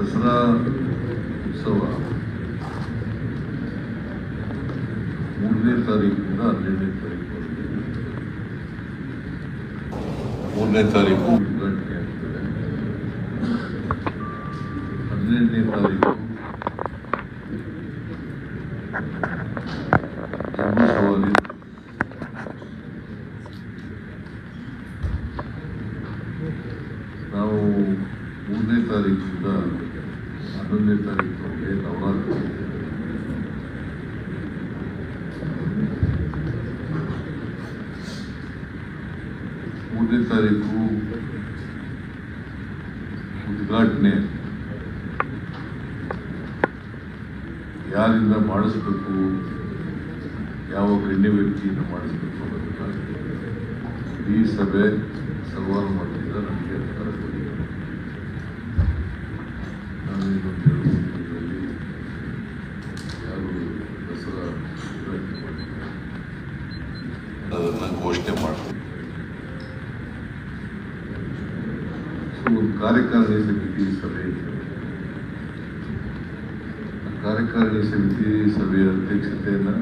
ದಸರಾ ಉತ್ಸವ ಮೂರನೇ ತಾರೀಕಿಂದ ಹನ್ನೆರಡನೇ ತಾರೀಕುವರೆಗೆ ಮೂರನೇ ತಾರೀಕು ಉದ್ಘಾಟನೆ ಆಗ್ತದೆ ಹನ್ನೆರಡನೇ ತಾರೀಕು ಜಂಬೂ ಸವಾರಿ ನಾವು ಮೂರನೇ ತಾರೀಕಿಂದ ಹನ್ನೊಂದನೇ ತಾರೀಕಿನವರೆಗೆ ನವರಾತ್ರಿ ಇದೆ. ಮೂರನೇ ತಾರೀಕು ಉದ್ಘಾಟನೆ ಯಾರಿಂದ ಮಾಡಿಸ್ಬೇಕು ಯಾವ ಗಣ್ಯ ವ್ಯಕ್ತಿಯಿಂದ ಮಾಡಿಸ್ಬೇಕು ಅನ್ನೋದನ್ನ ಈ ಸಭೆ ಸವಾಲು ಮಾಡಿದ ನನಗೆ ಅಧಿಕಾರ ಕೊಟ್ಟಿದ್ದಾರೆ ನಾನು ಇನ್ನೊಂದು ಎರಡು ಮೂರು ದಿನದಲ್ಲಿ ಯಾರು ದಸರಾ ಉದ್ಘಾಟನೆ ಮಾಡಿದ್ದಾರೆ ಅದನ್ನು ಘೋಷಣೆ ಮಾಡಬೇಕು ಸೊ ಒಂದು ಕಾರ್ಯಕಾರಿಣಿ ಸಮಿತಿ ಸಭೆ ಇದೆ. ಆ ಕಾರ್ಯಕಾರಿಣಿ ಸಮಿತಿ ಸಭೆಯ ಅಧ್ಯಕ್ಷತೆಯನ್ನು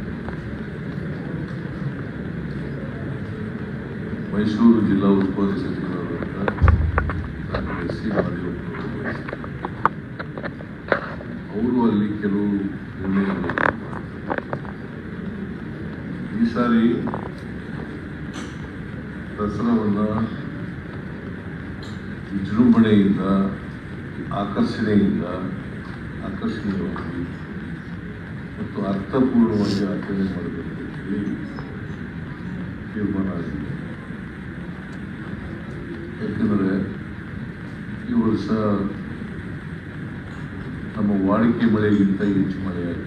ಮೈಸೂರು ಜಿಲ್ಲಾ ಉಸ್ತುವಾರಿ ಸಚಿವರಾದಂಥ ಡಾಕ್ಟರ್ ಎಸ್ ಸಿ ಮಾದೇವಪ್ಪನವರು ವಹಿಸಿದ್ದಾರೆ. ಅವರು ಅಲ್ಲಿ ಕೆಲವು ನಿರ್ಣಯಗಳು ಈ ಸಾರಿ ದಸರಾವನ್ನು ವಿಜೃಂಭಣೆಯಿಂದ ಆಕರ್ಷಣೆಯಿಂದ ಆಕರ್ಷಣೀಯವಾಗಿ ಮತ್ತು ಅರ್ಥಪೂರ್ಣವಾಗಿ ಆಚರಣೆ ಮಾಡಬೇಕು ಅಂತೇಳಿ ತೀರ್ಮಾನ ಆಗಿದೆ ಯಾಕೆಂದರೆ ಈ ವರ್ಷ ನಮ್ಮ ವಾಡಿಕೆ ಮಳೆಗಿಂತ ಹೆಚ್ಚು ಮಳೆಯಾಗಿದೆ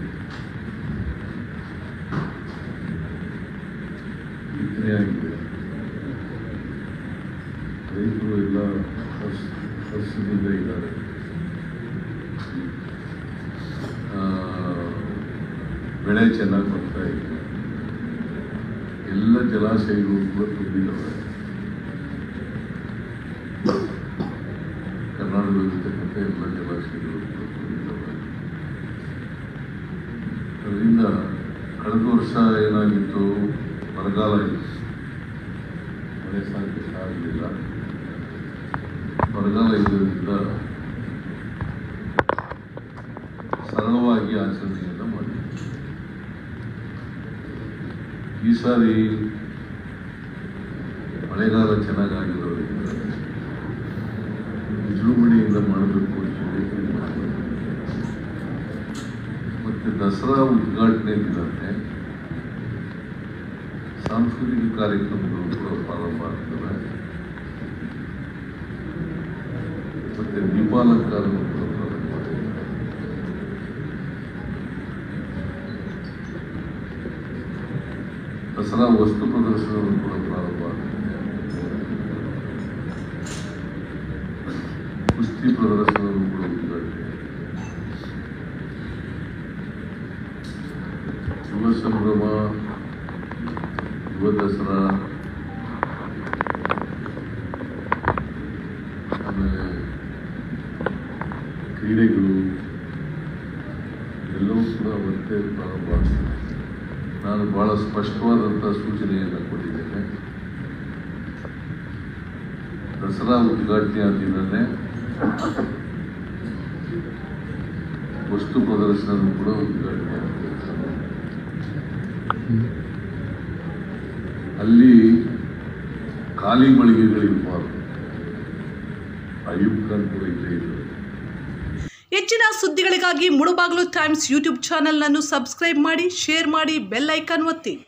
ಬಿತ್ತನೆ ಆಗಿದೆ ರೈತರು ಎಲ್ಲ ಹರ್ಷ ಹರ್ಷದಿಂದ ಇದ್ದಾರೆ ಆ, ಬೆಳೆ ಚೆನ್ನಾಗಿ ಬರ್ತಾ ಇದೆ ಎಲ್ಲ ಜಲಾಶಯಗಳು ಕೂಡ ತುಂಬಿದ್ದಾವೆ ಕರ್ನಾಟಕದಲ್ಲಿರ್ತಕ್ಕಂಥ ಎಲ್ಲ ಜಲಾಶಯಗಳು ಕೂಡ ತುಂಬಿದ್ದಾವೆ ಅದರಿಂದ ಕಳೆದ ವರ್ಷ ಏನಾಗಿತ್ತು ಬರಗಾಲ ಇತ್ತು ಮಳೆ ಸಾಧ್ಯತೆ ಆಗಲಿಲ್ಲ ಬರಗಾಲ ಇದ್ದರಿಂದ ಸರಳವಾಗಿ ಆಚರಣೆಯನ್ನು ಮಾಡಿದ್ವಿ ಈ ಸಾರಿ ಮಳೆಗಾಲ ಚೆನ್ನಾಗಾಗಿರೋದ್ರಿಂದ ವಿಜೃಂಭಣೆಯಿಂದ ಮಾಡಬೇಕು ಅಂತೇಳಿ ತೀರ್ಮಾನ ಮಾಡಿದ್ವಿ. ಮತ್ತೆ ದಸರಾ ಉದ್ಘಾಟನೆ ದಿನವೇ ಸಾಂಸ್ಕೃತಿಕ ಕಾರ್ಯಕ್ರಮಗಳು ಕೂಡ ಪ್ರಾರಂಭ ಆಗ್ತವೆ ಮತ್ತೆ ದೀಪಾಲಂಕಾರಗಳು ಕೂಡ ಪ್ರಾರಂಭ ಆಗ್ತವೆ ದಸರಾ ವಸ್ತು ಪ್ರದರ್ಶನಗಳು ಕೂಡ ಪ್ರಾರಂಭ ಆಗ್ತದೆ ಕುಸ್ತಿ ಪ್ರದರ್ಶನಗಳು ಕೂಡ ಉದ್ಘಾಟನೆ ಯುವ ಸಂಭ್ರಮ ಯುವ ದಸರಾ ಆಮೇಲೆ ಕ್ರೀಡೆಗಳು ಎಲ್ಲವೂ ಕೂಡ ಅವತ್ತೇ ಪ್ರಾರಂಭ ಆಗ್ತದೆ ನಾನು ಬಹಳ ಸ್ಪಷ್ಟವಾದಂಥ ಸೂಚನೆಯನ್ನು ಕೊಟ್ಟಿದ್ದೇನೆ ದಸರಾ ಉದ್ಘಾಟನೆ ಆದ ದಿನನೇ ವಸ್ತು ಪ್ರದರ್ಶನ ಕೂಡ ಉದ್ಘಾಟನೆ ಆಗ್ತದೆ ಅಲ್ಲಿ ಖಾಲಿ ಮಳಿಗೆಗಳಿರಬಾರ್ದು ಅಯ್ಯೂಬ್ ಖಾನ್ ಕೂಡ ಇಲ್ಲೇ ಇದ್ದಾರೆ ಹೆಚ್ಚಿನ ಸುದ್ದಿಗಳಿಗಾಗಿ ಮುಳುಬಾಗಿಲು ಟೈಮ್ಸ್ ಯೂಟ್ಯೂಬ್ ಚಾನೆಲ್ನನ್ನು ಸಬ್ಸ್ಕ್ರೈಬ್ ಮಾಡಿ ಶೇರ್ ಮಾಡಿ ಬೆಲ್ ಐಕಾನ್ ಒತ್ತಿ